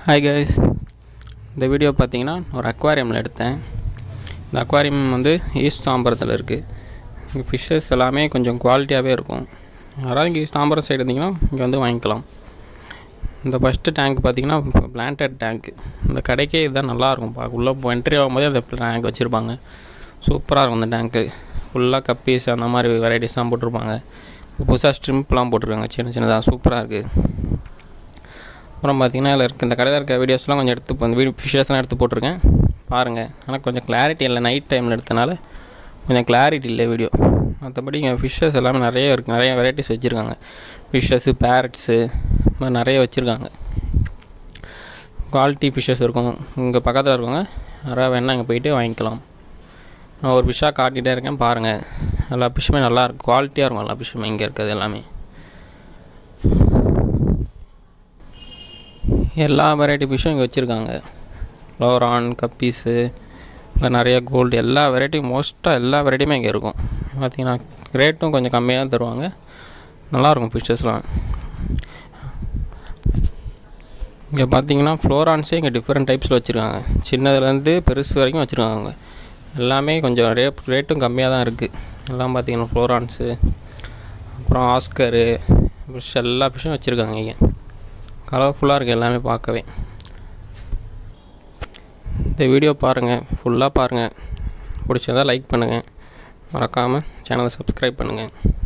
hi guys இந்த video பார்த்தீங்கன்னா ஒரு அக்வாரியமில் எடுத்தேன் இந்த அக்வாரியம் வந்து ஈஸ்ட் தாம்பரத்தில் இருக்குது இங்கே ஃபிஷ்ஷஸ் எல்லாமே கொஞ்சம் குவாலிட்டியாகவே இருக்கும் யாராவது இங்கே தாம்பரம் சைடு இருந்தீங்கன்னா இங்கே வந்து வாங்கிக்கலாம் இந்த ஃபஸ்ட்டு டேங்க் பார்த்தீங்கன்னா பிளான்டட் டேங்க் இந்த கடைக்கே இதுதான் நல்லாயிருக்கும் பார்க்க உள்ளே என்ட்ரி ஆகும்போதே அந்த டேங்க் வச்சுருப்பாங்க சூப்பராக இருக்கும் அந்த டேங்க்கு ஃபுல்லாக கப்பீஸ் அந்த மாதிரி வெரைட்டிஸ் தான் போட்டிருப்பாங்க இப்போ புதுசாக ஸ்ட்ரிம்ப்லாம் போட்டிருக்காங்க சின்ன சின்னதாக சூப்பராக இருக்குது அப்புறம் பார்த்தீங்கன்னா இதில் இருக்க இந்த கடையில் இருக்க வீடியோஸ்லாம் கொஞ்சம் எடுத்து இப்போ இந்த வீடியோ ஃபிஷர்ஸ்லாம் எடுத்து போட்டிருக்கேன் பாருங்கள் ஆனால் கொஞ்சம் கிளாரிட்டி இல்லை நைட் டைமில் எடுத்தனால கொஞ்சம் கிளாரிட்டி இல்லை வீடியோ மற்றபடி இங்கே ஃபிஷ்ஷஸ் எல்லாமே நிறைய இருக்குது நிறைய வெரைட்டிஸ் வச்சுருக்காங்க ஃபிஷ்ஷஸ்ஸு பேரட்ஸு இந்த மாதிரி நிறைய வச்சுருக்காங்க குவாலிட்டி ஃபிஷ்ஷஸ் இருக்கும் இங்கே பக்கத்தில் இருக்கவங்க யாராவது வேணால் இங்கே போயிட்டு வாங்கிக்கலாம் நான் ஒரு ஃபிஷ்ஷாக காட்டிகிட்டே இருக்கேன் பாருங்கள் எல்லா ஃபிஷ்ஷுமே நல்லா இருக்கும் குவாலிட்டியாக இருக்கும் எல்லா ஃபிஷ்ஷுமே இங்கே இருக்கிறது எல்லாமே எல்லா வெரைட்டி ஃபிஷ்ஷும் இங்கே வச்சுருக்காங்க லோரான் கப்பீஸு இந்த நிறைய கோல்டு எல்லா வெரைட்டியும் மோஸ்ட்டாக எல்லா வெரைட்டியுமே இங்கே இருக்கும் பார்த்திங்கன்னா ரேட்டும் கொஞ்சம் கம்மியாக தான் தருவாங்க நல்லாயிருக்கும் ஃபிஷ்ஷஸ்லாம் இங்கே பார்த்தீங்கன்னா ஃப்ளோரான்ஸே இங்கே டிஃப்ரெண்ட் டைப்ஸில் வச்சுருக்காங்க சின்னதுலேருந்து பெருசு வரைக்கும் வச்சுருக்காங்க எல்லாமே கொஞ்சம் ரே ரேட்டும் கம்மியாக தான் இருக்குது எல்லாம் பார்த்தீங்கன்னா ஃப்ளோரான்ஸு அப்புறம் ஆஸ்கரு ஃபிஷ் எல்லா ஃபிஷ்ஷும் வச்சுருக்காங்க இங்கே கலர்ஃபுல்லாக இருக்குது எல்லாமே பார்க்கவே இந்த வீடியோ பாருங்கள் ஃபுல்லாக பாருங்கள் பிடிச்சதா லைக் பண்ணுங்கள் மறக்காமல் சேனலை சப்ஸ்கிரைப் பண்ணுங்கள்